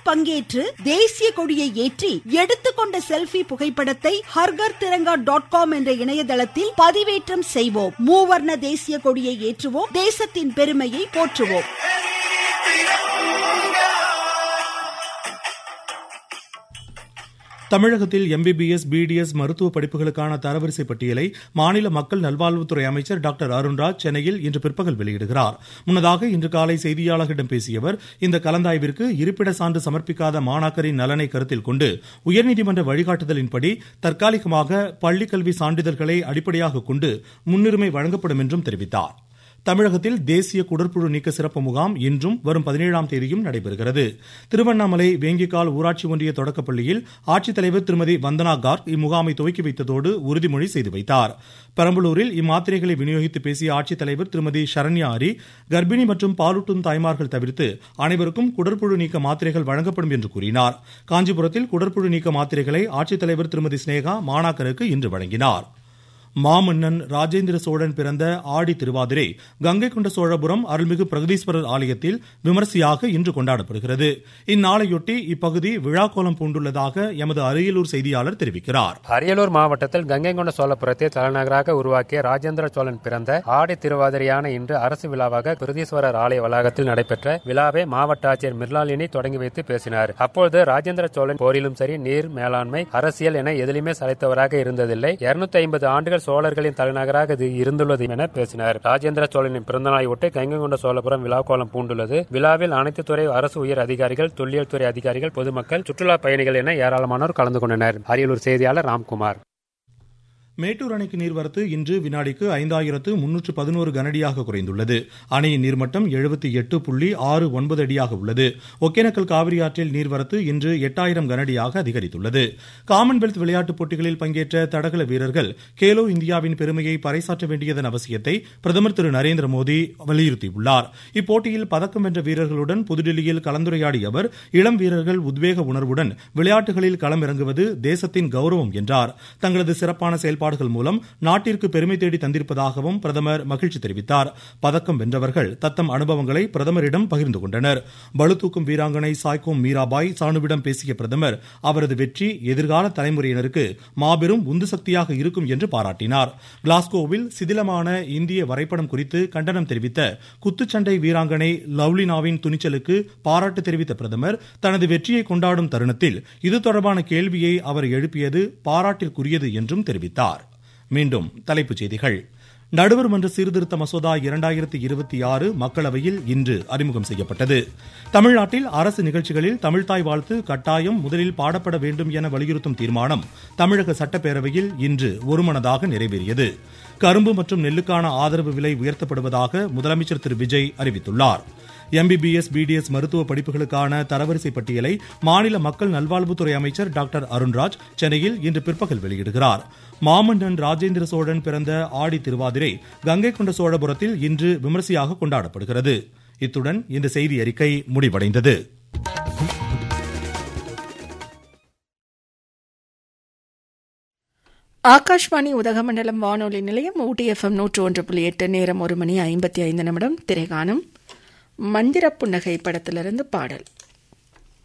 பங்கேற்று தேசிய கொடியை ஏற்றி எடுத்துக்கொண்ட செல்ஃபி புகைப்படத்தை ஹர்கர் திரங்கா டாட் காம் என்ற இணையதளத்தில் பதிவேற்றம் செய்வோம் மூவர்ண தேசிய கொடியை ஏற்றுவோம் தேசத்தின் பெருமையை போற்றுவோம் தமிழகத்தில் எம்பிபிஎஸ் பிடிஎஸ் மருத்துவ படிப்புகளுக்கான தரவரிசை பட்டியலை மாநில மக்கள் நல்வாழ்வுத்துறை அமைச்சர் டாக்டர் அருண்ராஜ் சென்னையில் இன்று பிற்பகல் வெளியிடுகிறார் முன்னதாக இன்று காலை செய்தியாளர்களிடம் பேசிய அவர் இந்த கலந்தாய்விற்கு இருப்பிட சான்று சமர்ப்பிக்காத மாணாக்கரின் நலனை கருத்தில் கொண்டு உயர்நீதிமன்ற வழிகாட்டுதலின்படி தற்காலிகமாக பள்ளிக்கல்வி சான்றிதழ்களை அடிப்படையாக கொண்டு முன்னுரிமை வழங்கப்படும் என்றும் தெரிவித்தார் தமிழகத்தில் தேசிய குடற்புழு நீக்க சிறப்பு முகாம் இன்றும் வரும் பதினேழாம் தேதியும் நடைபெறுகிறது திருவண்ணாமலை வேங்கிக்கால் ஊராட்சி ஒன்றிய தொடக்கப்பள்ளியில் ஆட்சித்தலைவர் திருமதி வந்தனா கார்க் இம்முகாமை துவக்கி வைத்ததோடு உறுதிமொழி செய்து வைத்தார் பெரம்பலூரில் இம்மாத்திரைகளை விநியோகித்து பேசிய ஆட்சித்தலைவர் திருமதி சரண்யா அரி கர்ப்பிணி மற்றும் பாலூட்டும் தாய்மார்கள் தவிர்த்து அனைவருக்கும் குடற்புழு நீக்க மாத்திரைகள் வழங்கப்படும் என்று கூறினார் காஞ்சிபுரத்தில் குடற்புழு நீக்க மாத்திரைகளை ஆட்சித்தலைவர் திருமதி ஸ்னேகா மாணாக்கருக்கு இன்று வழங்கினார் மாமன்னன் ராஜேந்திர சோழன் பிறந்த ஆடி திருவாதிரை கங்கை கொண்ட சோழபுரம் அருள்மிகு பிரகதீஸ்வரர் ஆலயத்தில் விமரிசையாக இன்று கொண்டாடப்படுகிறது இந்நாளையொட்டி இப்பகுதி விழாக்கோலம் பூண்டுள்ளதாக எமது அரியலூர் செய்தியாளர் தெரிவிக்கிறார் அரியலூர் மாவட்டத்தில் கங்கை கொண்ட சோழபுரத்தை தலைநகராக உருவாக்கிய ராஜேந்திர சோழன் பிறந்த ஆடி திருவாதிரையான இன்று அரசு விழாவாக பிரதீஸ்வரர் ஆலய வளாகத்தில் நடைபெற்ற விழாவை மாவட்ட ஆட்சியர் மிர்லாலினி தொடங்கி வைத்து பேசினார் அப்பொழுது ராஜேந்திர சோழன் போரிலும் சரி நீர் மேலாண்மை அரசியல் என எதிலுமே சளைத்தவராக இருந்ததில்லை இருநூத்தி ஐம்பது ஆண்டுகள் சோழர்களின் தலைநகராக இது இருந்துள்ளது என பேசினார் ராஜேந்திர சோழனின் பிறந்தநாளை ஒட்டி கங்கை கொண்ட சோழபுரம் விழா கோலம் பூண்டுள்ளது விழாவில் அனைத்து துறை அரசு உயர் அதிகாரிகள் தொல்லியல் துறை அதிகாரிகள் பொதுமக்கள் சுற்றுலா பயணிகள் என ஏராளமானோர் கலந்து கொண்டனர் அரியலூர் செய்தியாளர் ராம்குமார் மேட்டூர் அணைக்கு நீர்வரத்து இன்று வினாடிக்கு ஐந்தாயிரத்து முன்னூற்று பதினோரு கனடியாக குறைந்துள்ளது அணையின் நீர்மட்டம் எழுபத்தி எட்டு புள்ளி ஆறு ஒன்பது அடியாக உள்ளது ஒகேனக்கல் காவிரி ஆற்றில் நீர்வரத்து இன்று எட்டாயிரம் கனடியாக அதிகரித்துள்ளது காமன்வெல்த் விளையாட்டுப் போட்டிகளில் பங்கேற்ற தடகள வீரர்கள் கேலோ இந்தியாவின் பெருமையை பறைசாற்ற வேண்டியதன் அவசியத்தை பிரதமர் திரு நரேந்திர மோடி வலியுறுத்தியுள்ளார் இப்போட்டியில் பதக்கம் வென்ற வீரர்களுடன் புதுடில்லியில் கலந்துரையாடிய அவர் இளம் வீரர்கள் உத்வேக உணர்வுடன் விளையாட்டுகளில் களமிறங்குவது தேசத்தின் கௌரவம் என்றார் தங்களது சிறப்பான செயல்பாடு செயல்பாடுகள் மூலம் நாட்டிற்கு பெருமை தேடி தந்திருப்பதாகவும் பிரதமர் மகிழ்ச்சி தெரிவித்தார் பதக்கம் வென்றவர்கள் தத்தம் அனுபவங்களை பிரதமரிடம் பகிர்ந்து கொண்டனர் பளுதூக்கும் வீராங்கனை சாய்கோம் மீராபாய் சானுவிடம் பேசிய பிரதமர் அவரது வெற்றி எதிர்கால தலைமுறையினருக்கு மாபெரும் உந்து சக்தியாக இருக்கும் என்று பாராட்டினார் கிளாஸ்கோவில் சிதிலமான இந்திய வரைபடம் குறித்து கண்டனம் தெரிவித்த குத்துச்சண்டை வீராங்கனை லவ்லினாவின் துணிச்சலுக்கு பாராட்டு தெரிவித்த பிரதமர் தனது வெற்றியை கொண்டாடும் தருணத்தில் இது தொடர்பான கேள்வியை அவர் எழுப்பியது பாராட்டிற்குரியது என்றும் தெரிவித்தார் மீண்டும் தலைப்புச் செய்திகள் நடுவர் மன்ற சீர்திருத்த மசோதா இரண்டாயிரத்தி இருபத்தி ஆறு மக்களவையில் இன்று அறிமுகம் செய்யப்பட்டது தமிழ்நாட்டில் அரசு நிகழ்ச்சிகளில் தமிழ்தாய் வாழ்த்து கட்டாயம் முதலில் பாடப்பட வேண்டும் என வலியுறுத்தும் தீர்மானம் தமிழக சட்டப்பேரவையில் இன்று ஒருமனதாக நிறைவேறியது கரும்பு மற்றும் நெல்லுக்கான ஆதரவு விலை உயர்த்தப்படுவதாக முதலமைச்சர் திரு விஜய் அறிவித்துள்ளார் எம்பிபிஎஸ் பிடிஎஸ் மருத்துவ படிப்புகளுக்கான தரவரிசை பட்டியலை மாநில மக்கள் நல்வாழ்வுத்துறை அமைச்சர் டாக்டர் அருண்ராஜ் சென்னையில் இன்று பிற்பகல் வெளியிடுகிறார் மாமன்னன் ராஜேந்திர சோழன் பிறந்த ஆடி திருவாதிரை கங்கை கொண்ட சோழபுரத்தில் இன்று விமரிசையாக கொண்டாடப்படுகிறது இத்துடன் இந்த செய்தி அறிக்கை முடிவடைந்தது ஆகாஷ்வாணி உதகமண்டலம் வானொலி நிலையம் ஊட்டி எஃப்எம் நூற்று ஒன்று புள்ளி எட்டு நேரம் ஒரு மணி ஐம்பத்தி ஐந்து நிமிடம் திரைகாணும் மந்திர புன்னகை படத்திலிருந்து பாடல்